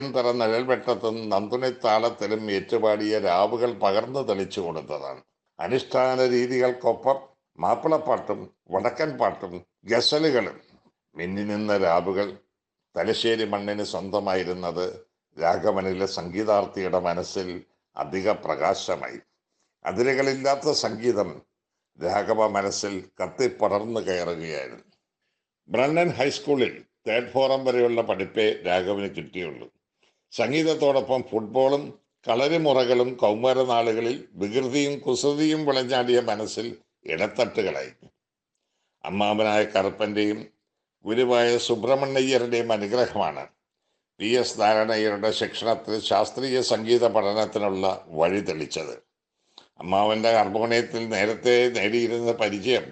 പിറ നിഴൽവെട്ടത്തും നന്ദുണിത്താളത്തിലും ഏറ്റുപാടിയ രാവുകൾ പകർന്നു തെളിച്ചു കൊടുത്തതാണ് അനുഷ്ഠാന രീതികൾക്കൊപ്പം മാപ്പിളപ്പാട്ടും വടക്കൻ പാട്ടും ഗസലുകളും മിന്നി നിന്ന രാവുകൾ തലശ്ശേരി മണ്ണിന് സ്വന്തമായിരുന്നത് രാഘവനിലെ സംഗീതാർത്ഥിയുടെ മനസ്സിൽ അധിക പ്രകാശമായി അതിരുകളില്ലാത്ത സംഗീതം രാഘവ മനസ്സിൽ കത്തിപ്പടർന്നു കയറുകയായിരുന്നു ബ്രണ്ണൻ ഹൈസ്കൂളിൽ തേർഡ് ഫോറം വരെയുള്ള പഠിപ്പേ രാഘവന് കിട്ടിയുള്ളൂ സംഗീതത്തോടൊപ്പം ഫുട്ബോളും കളരിമുറകളും കൗമാരനാളുകളിൽ വികൃതിയും കുസൃതിയും വിളഞ്ഞാടിയ മനസ്സിൽ ഇടത്തട്ടുകളായി അമ്മാവനായ കറുപ്പന്റെയും ഗുരുവായ സുബ്രഹ്മണ്യയ്യരുടെയും അനുഗ്രഹമാണ് പി എസ് നാരായണയ്യരുടെ ശിക്ഷണത്തിൽ ശാസ്ത്രീയ സംഗീത പഠനത്തിനുള്ള വഴി തെളിച്ചത് അമ്മാവന്റെ ഹാർമോണിയത്തിൽ നേരത്തെ നേടിയിരുന്ന പരിചയം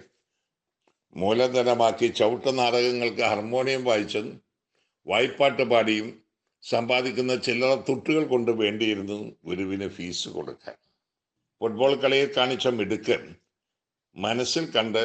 മൂലധനമാക്കി ചവിട്ട് നാടകങ്ങൾക്ക് ഹാർമോണിയം വായിച്ചും വായ്പാട്ട് പാടിയും സമ്പാദിക്കുന്ന ചില്ലറ തുട്ടുകൾ കൊണ്ട് വേണ്ടിയിരുന്നു ഗുരുവിന് ഫീസ് കൊടുക്കാൻ ഫുട്ബോൾ കളിയിൽ കാണിച്ച മിടുക്ക് മനസ്സിൽ കണ്ട്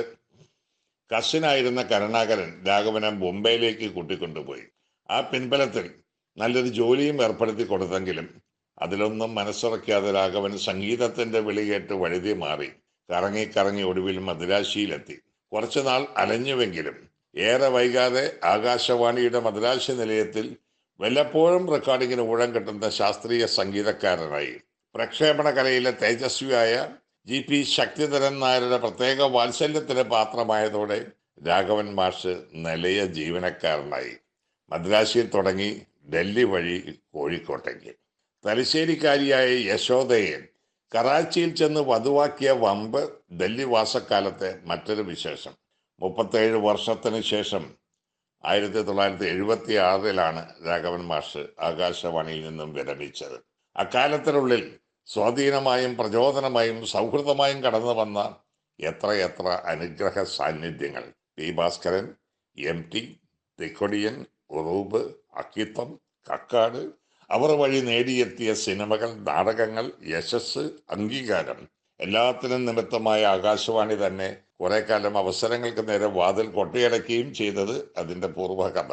കസിനായിരുന്ന കരുണാകരൻ രാഘവനെ ബൊംബെയിലേക്ക് കൂട്ടിക്കൊണ്ടുപോയി ആ പിൻബലത്തിൽ നല്ലൊരു ജോലിയും ഏർപ്പെടുത്തി കൊടുത്തെങ്കിലും അതിലൊന്നും മനസ്സുറയ്ക്കാതെ രാഘവൻ സംഗീതത്തിന്റെ വിളി കേട്ട് വഴുതി മാറി കറങ്ങി കറങ്ങി ഒടുവിൽ മദ്രാശിയിലെത്തി കുറച്ചുനാൾ അലഞ്ഞുവെങ്കിലും ഏറെ വൈകാതെ ആകാശവാണിയുടെ മദ്രാശി നിലയത്തിൽ വല്ലപ്പോഴും റെക്കോർഡിങ്ങിന് ഊഴം കിട്ടുന്ന ശാസ്ത്രീയ സംഗീതക്കാരനായി പ്രക്ഷേപണ കലയിലെ തേജസ്വിയായ ജി പി ശക്തിധരൻ നായരുടെ പ്രത്യേക വാത്സല്യത്തിന് പാത്രമായതോടെ രാഘവൻ മാഷ് നിലയ ജീവനക്കാരനായി മദ്രാശിയിൽ തുടങ്ങി ഡൽഹി വഴി കോഴിക്കോട്ടേക്ക് തലശ്ശേരിക്കാരിയായ യശോദയെ കറാച്ചിയിൽ ചെന്ന് വധുവാക്കിയ വമ്പ് ഡൽഹി വാസക്കാലത്തെ മറ്റൊരു വിശേഷം മുപ്പത്തേഴ് വർഷത്തിന് ശേഷം ആയിരത്തി തൊള്ളായിരത്തി എഴുപത്തി ആറിലാണ് രാഘവൻ മാഷ് ആകാശവാണിയിൽ നിന്നും വിരമിച്ചത് അക്കാലത്തിനുള്ളിൽ സ്വാധീനമായും പ്രചോദനമായും സൗഹൃദമായും കടന്നു വന്ന എത്രയെത്ര അനുഗ്രഹ സാന്നിധ്യങ്ങൾ P Bhaskaran M T Thikkodiyan Uroob Akkitham Kakkad അവർ വഴി നേടിയെത്തിയ സിനിമകൾ നാടകങ്ങൾ യശസ് അംഗീകാരം എല്ലാത്തിനും നിമിത്തമായ ആകാശവാണി തന്നെ കുറെ കാലം അവസരങ്ങൾക്ക് നേരെ വാതിൽ കൊട്ടിയടക്കുകയും ചെയ്തത് അതിന്റെ പൂർവ്വകഥ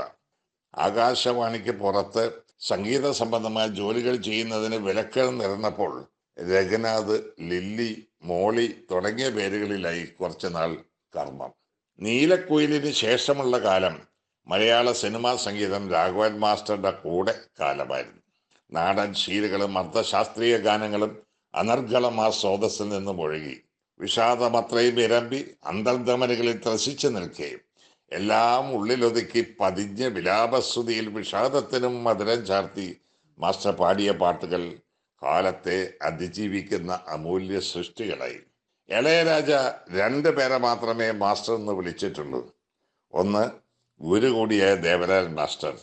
ആകാശവാണിക്ക് പുറത്ത് സംഗീത സംബന്ധമായ ജോലികൾ ചെയ്യുന്നതിന് വിലക്കുകൾ നിറഞ്ഞപ്പോൾ രഘുനാഥ് ലില്ലി മോളി തുടങ്ങിയ പേരുകളിലായി കുറച്ചുനാൾ കർമ്മം നീലക്കുയിലിന് ശേഷമുള്ള കാലം മലയാള സിനിമാ സംഗീതം രാഘവൻ മാസ്റ്ററുടെ കൂടെ കാലമായിരുന്നു നാടൻ ശീലുകളും അർത്ഥശാസ്ത്രീയ ഗാനങ്ങളും അനർഗളം ആ സ്രോതസ്സിൽ നിന്നും ഒഴുകി വിഷാദമത്രയും ഇരമ്പി അന്തർധമനുകളിൽ ത്രസിച്ചു നിൽക്കുകയും എല്ലാം ഉള്ളിലൊതുക്കി പതിഞ്ഞ വിലാപസ്തുതിയിൽ വിഷാദത്തിനും മധുരം ചാർത്തി മാസ്റ്റർ പാടിയ പാട്ടുകൾ കാലത്തെ അതിജീവിക്കുന്ന അമൂല്യ സൃഷ്ടികളായി ഇളയരാജ രണ്ട് പേരെ മാത്രമേ മാസ്റ്റർ എന്ന് വിളിച്ചിട്ടുള്ളൂ ഒന്ന് ഗുരു കൂടിയായ ദേവരാജൻ മാസ്റ്റർ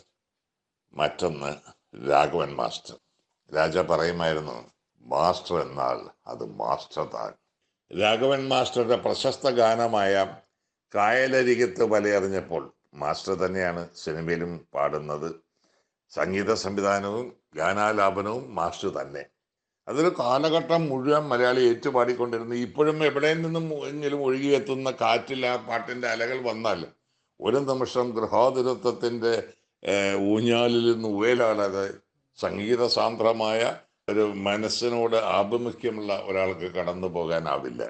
മറ്റൊന്ന് രാഘവൻ മാസ്റ്റർ രാജ പറയുമായിരുന്നു മാസ്റ്റർ എന്നാൽ അത് മാസ്റ്റർ താൻ രാഘവൻ മാസ്റ്ററുടെ പ്രശസ്ത ഗാനമായ കായലരികത്ത് വലയെറിഞ്ഞപ്പോൾ മാസ്റ്റർ തന്നെയാണ് സിനിമയിലും പാടുന്നത് സംഗീത സംവിധാനവും ഗാനാലാപനവും മാസ്റ്റർ തന്നെ അതൊരു കാലഘട്ടം മുഴുവൻ മലയാളി ഏറ്റുപാടിക്കൊണ്ടിരുന്നു ഇപ്പോഴും എവിടെ നിന്നും എങ്കിലും ഒഴുകിയെത്തുന്ന കാറ്റിൽ ആ പാട്ടിന്റെ അലകൾ വന്നാൽ ഒരു നിമിഷം ഗൃഹാതുരത്വത്തിന്റെ ഊഞ്ഞാലിൽ നിന്ന് ഉയലാടാതെ സംഗീത സാന്ദ്രമായ ഒരു മനസ്സിനോട് ആഭിമുഖ്യമുള്ള ഒരാൾക്ക് കടന്നു പോകാനാവില്ല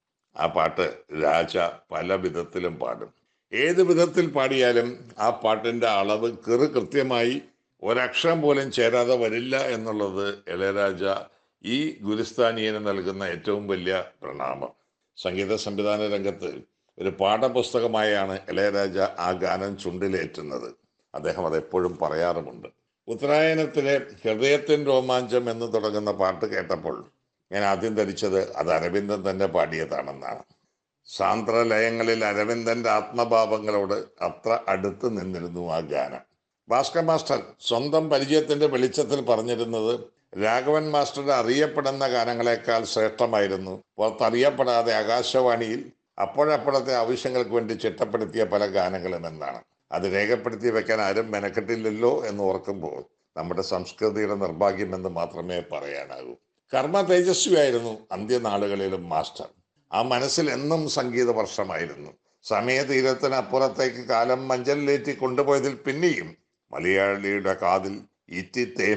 ആ പാട്ട് രാജ പല വിധത്തിലും പാടും ഏത് വിധത്തിൽ പാടിയാലും ആ പാട്ടിന്റെ അളവ് കൃ കൃത്യമായി ഒരക്ഷരം പോലും ചേരാതെ വരില്ല എന്നുള്ളത് ഇളയരാജ ഈ ഗുരുസ്ഥാനീയന് നൽകുന്ന ഏറ്റവും വലിയ പ്രണാമം സംഗീത സംവിധാന രംഗത്ത് ഒരു പാഠപുസ്തകമായാണ് ഇളയരാജ ആ ഗാനം ചുണ്ടിലേറ്റുന്നത് അദ്ദേഹം അതെപ്പോഴും പറയാറുമുണ്ട് ഉത്തരായനത്തിലെ ഹൃദയത്തിൻ രോമാഞ്ചം എന്ന് തുടങ്ങുന്ന പാട്ട് കേട്ടപ്പോൾ ഞാൻ ആദ്യം ധരിച്ചത് അത് അരവിന്ദൻ തന്നെ പാടിയതാണെന്നാണ് സാന്ദ്രലയങ്ങളിൽ അരവിന്ദന്റെ ആത്മഭാവങ്ങളോട് അത്ര അടുത്ത് നിന്നിരുന്നു ആ ഗാനം ഭാസ്കർ മാസ്റ്റർ സ്വന്തം പരിചയത്തിന്റെ വെളിച്ചത്തിൽ പറഞ്ഞിരുന്നത് രാഘവൻ മാസ്റ്ററുടെ അറിയപ്പെടുന്ന ഗാനങ്ങളെക്കാൾ ശ്രേഷ്ഠമായിരുന്നു പുറത്തറിയപ്പെടാതെ ആകാശവാണിയിൽ അപ്പോഴപ്പോഴത്തെ ആവശ്യങ്ങൾക്ക് വേണ്ടി ചിട്ടപ്പെടുത്തിയ പല ഗാനങ്ങളും എന്നാണ് അത് രേഖപ്പെടുത്തി വെക്കാൻ ആരും മെനക്കെട്ടില്ലല്ലോ എന്ന് ഓർക്കുമ്പോൾ നമ്മുടെ സംസ്കൃതിയുടെ നിർഭാഗ്യമെന്ന് മാത്രമേ പറയാനാകൂ കർമ്മ തേജസ്വിയായിരുന്നു അന്ത്യനാളുകളിലും മാസ്റ്റർ ആ മനസ്സിൽ എന്നും സംഗീത വർഷമായിരുന്നു സമയതീരത്തിന് അപ്പുറത്തേക്ക് കാലം മഞ്ചലിലേറ്റി കൊണ്ടുപോയതിൽ പിന്നെയും മലയാളിയുടെ കാതിൽ ഇറ്റിത്തേ